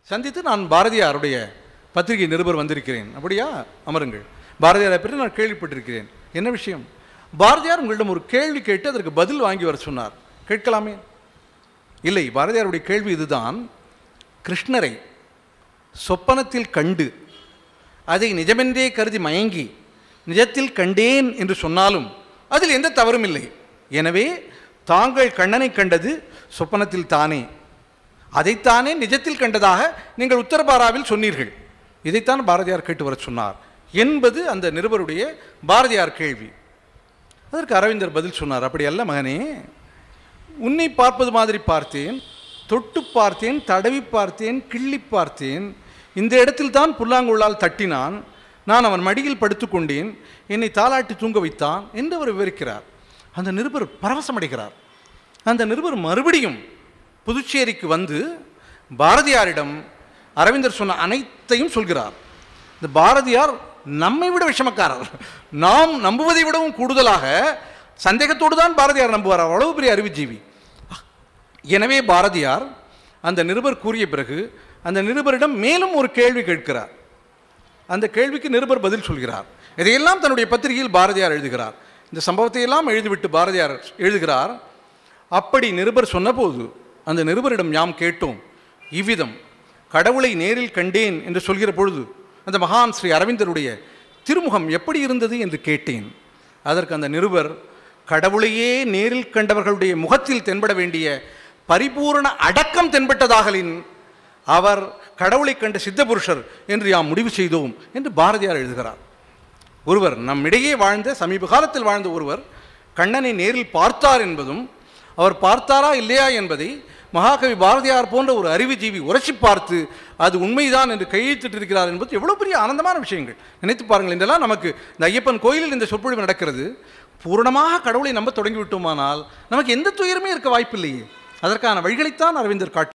சந்தித்து நான் பாரதியாருடைய பத்திரிகை நிருபர் வந்திருக்கிறேன் அப்படியா அமருங்கள் பாரதியாரை பற்றி நான் கேள்விப்பட்டிருக்கிறேன் என்ன விஷயம் பாரதியார் உங்களிடம் ஒரு கேள்வி கேட்டு அதற்கு பதில் வாங்கி வர சொன்னார் கேட்கலாமே இல்லை பாரதியாருடைய கேள்வி இதுதான் கிருஷ்ணரை சொப்பனத்தில் கண்டு அதை நிஜமென்றே கருதி மயங்கி நிஜத்தில் கண்டேன் என்று சொன்னாலும் அதில் எந்த தவறும் இல்லை எனவே தாங்கள் கண்ணனை கண்டது சொப்பனத்தில் தானே அதைத்தானே நிஜத்தில் கண்டதாக நீங்கள் உத்தரபாராவில் சொன்னீர்கள் இதைத்தான் பாரதியார் கேட்டு வரச் சொன்னார் என்பது அந்த நிருபருடைய பாரதியார் கேள்வி அதற்கு அரவிந்தர் பதில் சொன்னார் அப்படி அல்ல மகனே உன்னை பார்ப்பது மாதிரி பார்த்தேன் தொட்டு பார்த்தேன் தடவி பார்த்தேன் கிள்ளி பார்த்தேன் இந்த இடத்தில் தான் புல்லாங்குழலால் தட்டினான் நான் அவன் மடியில் படுத்துக்கொண்டேன் என்னை தாலாட்டி தூங்க வைத்தான் என்று அவர் விவரிக்கிறார் அந்த நிருபர் பரவசமடைகிறார் அந்த நிருபர் மறுபடியும் புதுச்சேரிக்கு வந்து பாரதியாரிடம் அரவிந்தர் சொன்ன அனைத்தையும் சொல்கிறார் இந்த பாரதியார் நம்மை விட விஷமக்காரர் நாம் நம்புவதை விடவும் கூடுதலாக சந்தேகத்தோடு தான் பாரதியார் நம்புவார் அவ்வளவு பெரிய அறிவுஜீவி எனவே பாரதியார் அந்த நிருபர் கூறிய பிறகு அந்த நிருபரிடம் மேலும் ஒரு கேள்வி கேட்கிறார் அந்த கேள்விக்கு நிருபர் பதில் சொல்கிறார் இதையெல்லாம் தன்னுடைய பத்திரிகையில் பாரதியார் எழுதுகிறார் இந்த சம்பவத்தை எல்லாம் எழுதிவிட்டு பாரதியார் எழுதுகிறார் அப்படி நிருபர் சொன்னபோது அந்த நிருபரிடம் யாம் கேட்டோம் இவ்விதம் கடவுளை நேரில் கண்டேன் என்று சொல்கிற பொழுது அந்த மகான் ஸ்ரீ அரவிந்தருடைய திருமுகம் எப்படி இருந்தது என்று கேட்டேன் அதற்கு அந்த நிருபர் கடவுளையே நேரில் கண்டவர்களுடைய முகத்தில் தென்பட வேண்டிய பரிபூரண அடக்கம் தென்பட்டதாகலின் அவர் கடவுளை கண்ட சித்தபுருஷர் என்று யாம் முடிவு செய்தோம் என்று பாரதியார் எழுதுகிறார் ஒருவர் நம்மிடையே வாழ்ந்த சமீப காலத்தில் வாழ்ந்த ஒருவர் கண்ணனை நேரில் பார்த்தார் என்பதும் அவர் பார்த்தாரா இல்லையா என்பதை மகாகவி பாரதியார் போன்ற ஒரு அறிவுஜீவி உரைச்சி பார்த்து அது உண்மைதான் என்று கையெழுத்திட்டிருக்கிறார் என்பது எவ்வளோ பெரிய ஆனந்தமான விஷயங்கள் நினைத்து பாருங்கள் இன்றெல்லாம் நமக்கு இந்த ஐயப்பன் கோயிலில் இந்த சொற்பொழிவு நடக்கிறது பூரணமாக கடவுளை நம்ப தொடங்கிவிட்டோமானால் நமக்கு எந்த துயரமே இருக்க வாய்ப்பில்லையே அதற்கான வழிகளைத்தான் அரவிந்தர் காட்டு